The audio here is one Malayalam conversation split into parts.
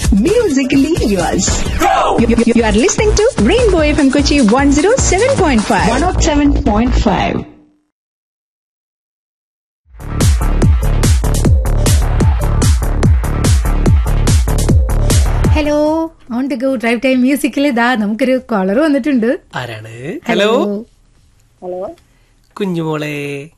Musically yours. You, you- you are listening to Rainbow FM Kochi 107.5. 107.5. Hello on to go drive time മ്യൂസിക്കിൽ ഇതാ നമുക്കൊരു കോളർ വന്നിട്ടുണ്ട് ആരാണ് ഹലോ ഹലോ കുഞ്ഞുമോളെ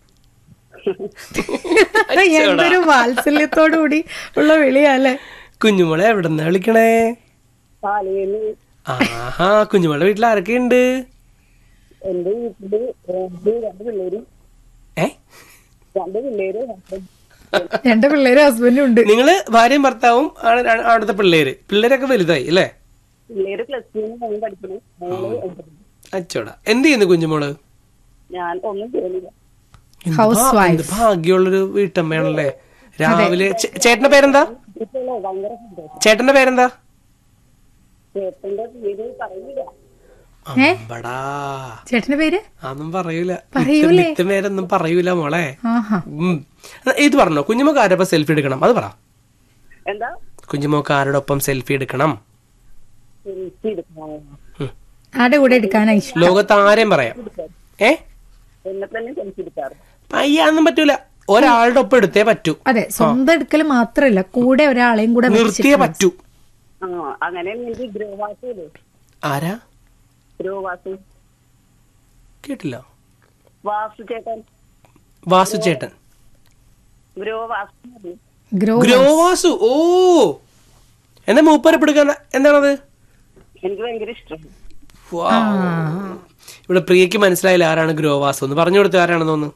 എന്തൊരു വാത്സല്യത്തോടു കൂടി ഉള്ള വിളിയല്ലേ കുഞ്ഞുമോളെ എവിടെന്നാ വിളിക്കണേ പാലയില് ആഹാ കുഞ്ഞുമോളെ വീട്ടിൽ ആരൊക്കെ ഉണ്ട് എന്റെ വീട്ടില് രണ്ട് രണ്ട് പിള്ളേരും ഏ രണ്ട് പിള്ളേരും husband. രണ്ട് പിള്ളേരും ഹസ്ബൻഡും ഉണ്ട് നിങ്ങള് ഭാര്യയും ഭർത്താവും ആണ് ര- അവിടുത്തെ പിള്ളേര് പിള്ളേരൊക്കെ വലുതായി അല്ലേ പിള്ളേര് പ്ലസ് ടു മോൻ പഠിക്കുന്നു മോള് ഒമ്പത്. അച്ചോടാ എന്ത് ചെയ്യുന്നു കുഞ്ഞുമോള് ഞാൻ ഒന്നും ചെയ്യുന്നില്ല എന്ത് House ഭാ- wife. എന്ത് ഭാഗ്യമുള്ളൊരു വീട്ടമ്മയാണല്ലേ രാവിലെ ചേ- ചേട്ടന്റെ പേരെന്താ ഇപ്പോഴേ ഭയങ്കര സന്തോഷം ചേട്ടന്റെ പേരെന്താ ചേട്ടന്റെ പേര് പറയില്ല ഏ? അമ്പടാ ചേട്ടന്റെ പേര് അതൊന്നും പറയൂല പറയൂലേ? മിത്ത പേരൊന്നും പറയൂല മോളെ ആഹാ ഉം. ഇത് പറഞ്ഞോ കുഞ്ഞുമോക്ക് ആരോടൊപ്പം സെൽഫി എടുക്കണം അത് പറ എന്താ കുഞ്ഞുമോക്ക് ആരോടൊപ്പം സെൽഫി എടുക്കണം സെൽഫി എടുക്കണോ ഉം. ആരുടെ കൂടെ എടുക്കാനാ ഇഷ്ടം ലോകത്ത് ആരെയും പറയാം ഏ എന്നെ തന്നെ സെൽഫി എടുക്കാറ് അയ്യാന്നും പറ്റൂല ഒരാളുടെ ഒപ്പം എടുത്തേ പറ്റൂ അതെ സ്വന്തം എടുക്കൽ മാത്രല്ല കൂടെ ഒരാളെയും കൂടെ നിർത്തിയേ വെച്ചിട്ട് പറ്റൂ ആ അങ്ങനെ എനിക്ക് ഗ്രഹവാസു ഇല്ലേ ആരാ ഗ്രഹവാസു കേട്ടില്ല വാസു ചേട്ടൻ വാസു ചേട്ടൻ ഗ്രഹവാസു മതി. ഗ്രോ ഗ്രോവാസു ഓ എന്താ മൂപ്പരപ്പെടുക്കാൻ എന്താണത് എനിക്ക് ഭയങ്കര ഇഷ്ടം വാ. ഇവിടെ പ്രിയക്ക് മനസ്സിലായില്ല ആരാണ് ഗ്രോവാസു എന്ന് പറഞ്ഞു കൊടുത്ത ആരാണെന്ന് തോന്നുന്നു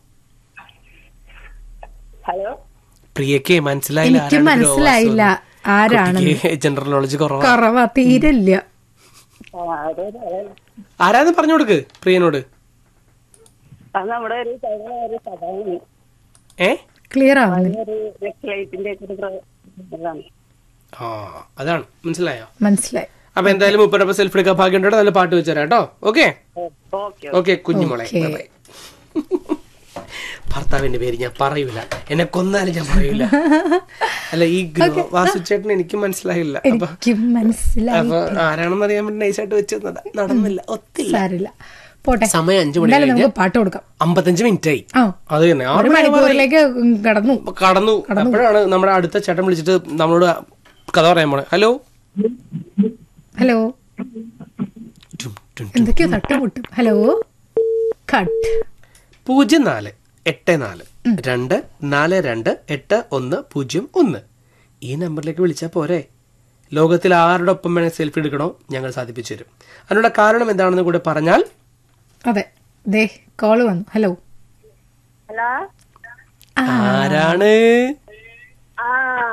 ഹലോ പ്രിയക്ക് മനസ്സിലായില്ല എനിക്ക് ആരാണ് മനസ്സിലായില്ല ആരാണെന്ന് ജനറൽ നോളജ് കുറവാ കുറവാ തീരില്ല ആ, അതെ അതെ അതെ. ആരാന്ന് പറഞ്ഞു കൊടുക്ക് പ്രിയനോട് അത് നമ്മുടെ ഒരു പഴയ ഒരു കഥയാണ് ഏ ക്ലിയർ ആവുന്നില്ല ഒരു വെബ്സൈറ്റിന്റെ ഒക്കെ ഒരു പ്ര- ഇതാണ് ആ അതാണ് മനസ്സിലായോ മനസ്സിലായി അപ്പൊ എന്തായാലും മുപ്പരപ്പം സെൽഫി എടുക്കാൻ ഭാഗ്യമുണ്ടോ നല്ല പാട്ട് വെച്ചുതരാം കേട്ടോ ഓക്കെ ഓക്കെ ഓക്കെ കുഞ്ഞുമോളെ Okay. bye bye. ഭർത്താവിന്റെ പേര് ഞാൻ പറയൂല എന്നെ കൊന്നാലും ഞാൻ പറയൂല അല്ല ഈ ഗ്രോ- വാസുചേട്ടൻ എനിക്ക് മനസ്സിലായില്ല അപ്പൊ എനിക്ക് മനസ്സിലായി അപ്പൊ ആരാണെന്ന് അറിയാൻ വേണ്ടി നൈസായിട്ട് വെച്ച് തന്നതാ. നടന്നില്ല ഒത്തില്ല സാരില്ല പോട്ടെ സമയം അഞ്ചു മണി എന്തായാലും കഴിഞ്ഞ് നമുക്ക് പാട്ട് കൊടുക്കാം അമ്പത്തഞ്ച് മിനിറ്റ് ആയി ആ അത് തന്നെ ആറ് ഒരു മണി ആവുമ്പോ മണിക്കൂറിലേക്ക് കടന്നു കടന്നു അപ്പോഴാണ് നമ്മുടെ അടുത്ത ചേട്ടൻ വിളിച്ചിട്ട് നമ്മളോട് കഥ പറയാൻ പോണേ ഹലോ ഹലോ ടും, ടും, ടും. എന്തൊക്കെയോ തട്ടുമുട്ടും ഹലോ കട്ട് പൂജ്യം നാല് എട്ട് നാല് രണ്ട് നാല് രണ്ട് എട്ട് ഒന്ന് പൂജ്യം ഒന്ന് ഈ നമ്പറിലേക്ക് വിളിച്ചാൽ പോരെ ലോകത്തിൽ ആരുടെ ഒപ്പം വേണേൽ സെൽഫി എടുക്കണോ ഞങ്ങൾ സാധിപ്പിച്ചു തരും അതിനുള്ള കാരണം എന്താണെന്ന് കൂടെ പറഞ്ഞാൽ അതെ ദേ കോള് വന്നു ഹലോ ഹലോ ആരാണ് ആ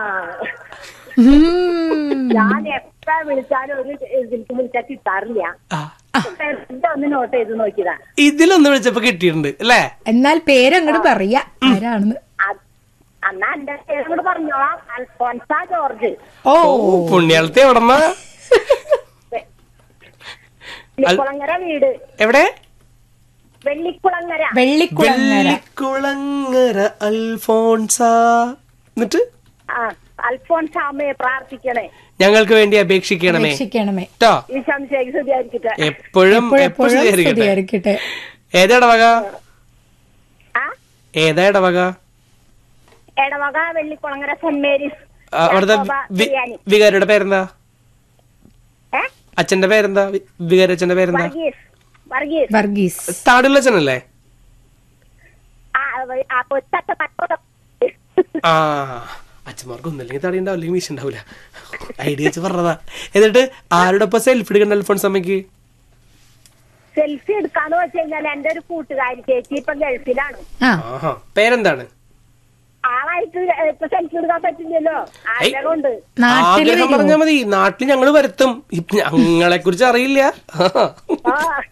ഉം. ഞാൻ എത്ര വിളിച്ചാലും ഒരു ഇതിലേക്ക് വിളിച്ചാൽ കിട്ടാറില്ല ആ, എന്താ ഒന്ന് നോട്ട് ചെയ്ത് നോക്കിയതാ ഇതിലൊന്ന് വിളിച്ചപ്പോ കിട്ടിയിട്ടുണ്ട് അല്ലേ എന്നാൽ പേരങ്ങോട്ട് പറയാ ആരാണെന്ന് അ- അന്നാ എന്റെ പേരും കൂടെ പറഞ്ഞോളാം അൽഫോൻസ ജോർജ് ഓ ഓ പുണ്യാളത്തെ എവിടെന്നാ വെള്ളിക്കുളങ്ങര വീട് എവിടെ വെള്ളിക്കുളങ്ങര വെള്ളിക്കുളങ്ങര വെള്ളിക്കുളങ്ങര അൽഫോൺസ എന്നിട്ട് ആ അൽഫോൻസ അമ്മയെ പ്രാർത്ഥിക്കണേ ഞങ്ങൾക്ക് വേണ്ടി അപേക്ഷിക്കണമേ രക്ഷിക്കണമേ കേട്ടോ ഈ സംശയം ശരിയായിരിക്കട്ടെ എപ്പോഴും എപ്പോഴും എപ്പോഴും ശരിയായിരിക്കട്ടെ സ്തുതിയായിരിക്കട്ടെ ഏതാ ഇടവക ആ ഏതാ ഇടവക എടവക വെള്ളിക്കുളങ്ങര സെന്റ് മേരീസ് ആ, അവിടുത്തെ യാക്കോബ വി- ബിരിയാണി വികാരിയുടെ പേരെന്താ ഏ അച്ഛന്റെ പേരെന്താ വി- വികാരി അച്ഛന്റെ പേരെന്താ വർഗീസ് വർഗീസ് വർഗീസ് താടുള്ള അച്ഛനല്ലേ ആ അവ- ആ കൊച്ചത്ത തട്ടോടെ ആ അച്ഛന്മാർക്ക് ഒന്നില്ലെങ്കിൽ തടി ഉണ്ടാവില്ല അല്ലെങ്കിൽ മീശ ഉണ്ടാവില്ല ഐഡിയ വെച്ച് പറഞ്ഞതാ എന്നിട്ട് ആരുടെ ഒപ്പം സെൽഫി എടുക്കണ്ട അൽഫോൺസ് അമ്മയ്ക്ക് സെൽഫി എടുക്കാന്ന് വെച്ച് കഴിഞ്ഞാൽ എന്റെ ഒരു കൂട്ടുകാരി ചേച്ചി ഇപ്പൊ ഗൾഫിലാണ് ആ ആഹാ പേരെന്താണ് ആളായിട്ട് ഇപ്പൊ സെൽഫി എടുക്കാൻ പറ്റില്ലല്ലോ ആഗ്രഹമുണ്ട് നാട്ടില് ആഗ്രഹം പറഞ്ഞാ മതി നാട്ടിൽ ഞങ്ങള് വരുത്തും ഇപ്പൊ ഞങ്ങളെ കുറിച്ച് അറിയില്ല ആ